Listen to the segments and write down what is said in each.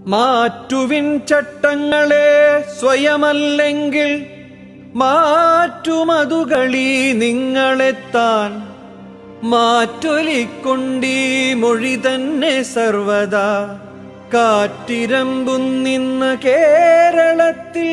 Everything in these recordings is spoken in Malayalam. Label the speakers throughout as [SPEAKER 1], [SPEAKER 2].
[SPEAKER 1] മാറ്റുവിൻ ചട്ടങ്ങളെ സ്വയമല്ലെങ്കിൽ മാറ്റുമതുകളി നിങ്ങളെത്താൻ മാറ്റൊലിക്കൊണ്ടീ മൊഴി തന്നെ സർവദാ കാറ്റിരമ്പുന്നിന്ന് കേരളത്തിൽ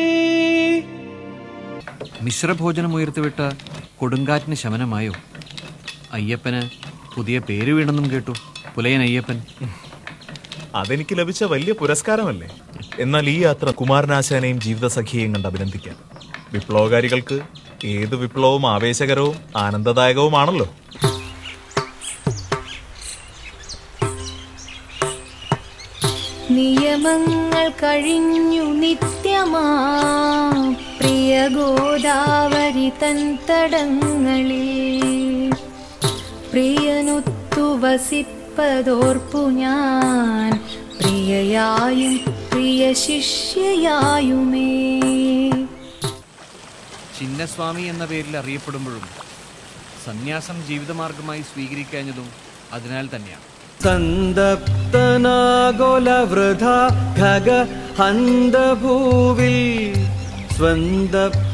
[SPEAKER 2] മിശ്രഭോജനം ഉയർത്തിവിട്ട കൊടുങ്കാറ്റിന് ശമനമായോ അയ്യപ്പന് പുതിയ പേര് വീണെന്നും കേട്ടു പുലയൻ അയ്യപ്പൻ
[SPEAKER 3] അതെനിക്ക് ലഭിച്ച വലിയ പുരസ്കാരമല്ലേ എന്നാൽ ഈ യാത്ര കുമാരനാശാനെയും ജീവിതസഖിയെയും കണ്ട് അഭിനന്ദിക്കാം വിപ്ലവകാരികൾക്ക് ഏത് വിപ്ലവവും ആവേശകരവും ആനന്ദദായകവുമാണല്ലോ
[SPEAKER 4] നിയമങ്ങൾ കഴിഞ്ഞു നിത്യമാ പ്രിയ ഗോദാവരി തൻ തടങ്ങളിൽ പ്രിയനൊത്തു വസിപ്പതോർപ്പു ഞാൻ പ്രിയയായും പ്രിയ ശിഷ്യയായുമേ
[SPEAKER 2] ചിന്നസ്വാമി എന്ന പേരിൽ അറിയപ്പെടുമ്പോഴും സന്യാസം ജീവിതമാർഗമായി സ്വീകരിക്കാഞ്ഞതും അതിനാൽ തന്നെയാണ്
[SPEAKER 1] സന്തപ്തനാഗോലവൃഥ ഖഗ ഹന്തഭൂവിൽ സ്വന്ത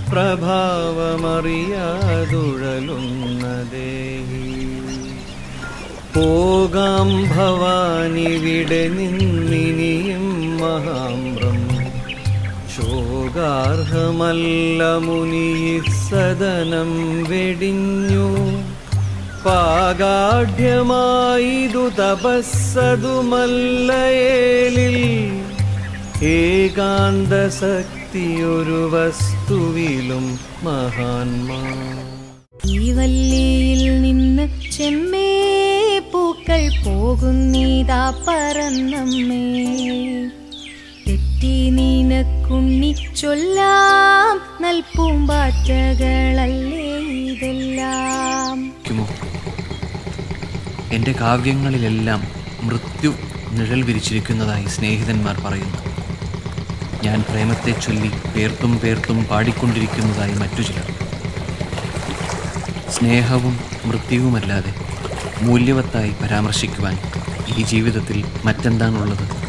[SPEAKER 1] പ്രഭാവമറിയാതുഴലുന്നതേഹി പോകാം ഭവാനിവിടെ നിന്നിനിയും മഹാമ്രം ശോകാർഹമല്ല മുനി സദനം വെടിഞ്ഞു പാകാഢ്യമായിതു തപസ്സതുമല്ലയേലിൽ ഏകാന്ത ശക്തിയൊരു വസ്തുവിലും മഹാന്മാ
[SPEAKER 4] ഈ വല്ലിയിൽ നിന്ന് ചെമ്മേ പൂക്കൾ പോകുന്നീതാ പറന്നമ്മേ തെറ്റി നീനക്കുണ്ണി ചൊല്ലാം നൽപ്പൂമ്പാറ്റകളല്ലേ ഇതെല്ലാം
[SPEAKER 2] ക്കുമോ എൻ്റെ കാവ്യങ്ങളിലെല്ലാം മൃത്യു നിഴൽ വിരിച്ചിരിക്കുന്നതായി സ്നേഹിതന്മാർ പറയുന്നു ഞാൻ പ്രേമത്തെ ചൊല്ലി പേർത്തും പേർത്തും പാടിക്കൊണ്ടിരിക്കുന്നതായി മറ്റു ചിലർ സ്നേഹവും മൃത്യുവുമല്ലാതെ മൂല്യവത്തായി പരാമർശിക്കുവാൻ ഈ ജീവിതത്തിൽ മറ്റെന്താണുള്ളത്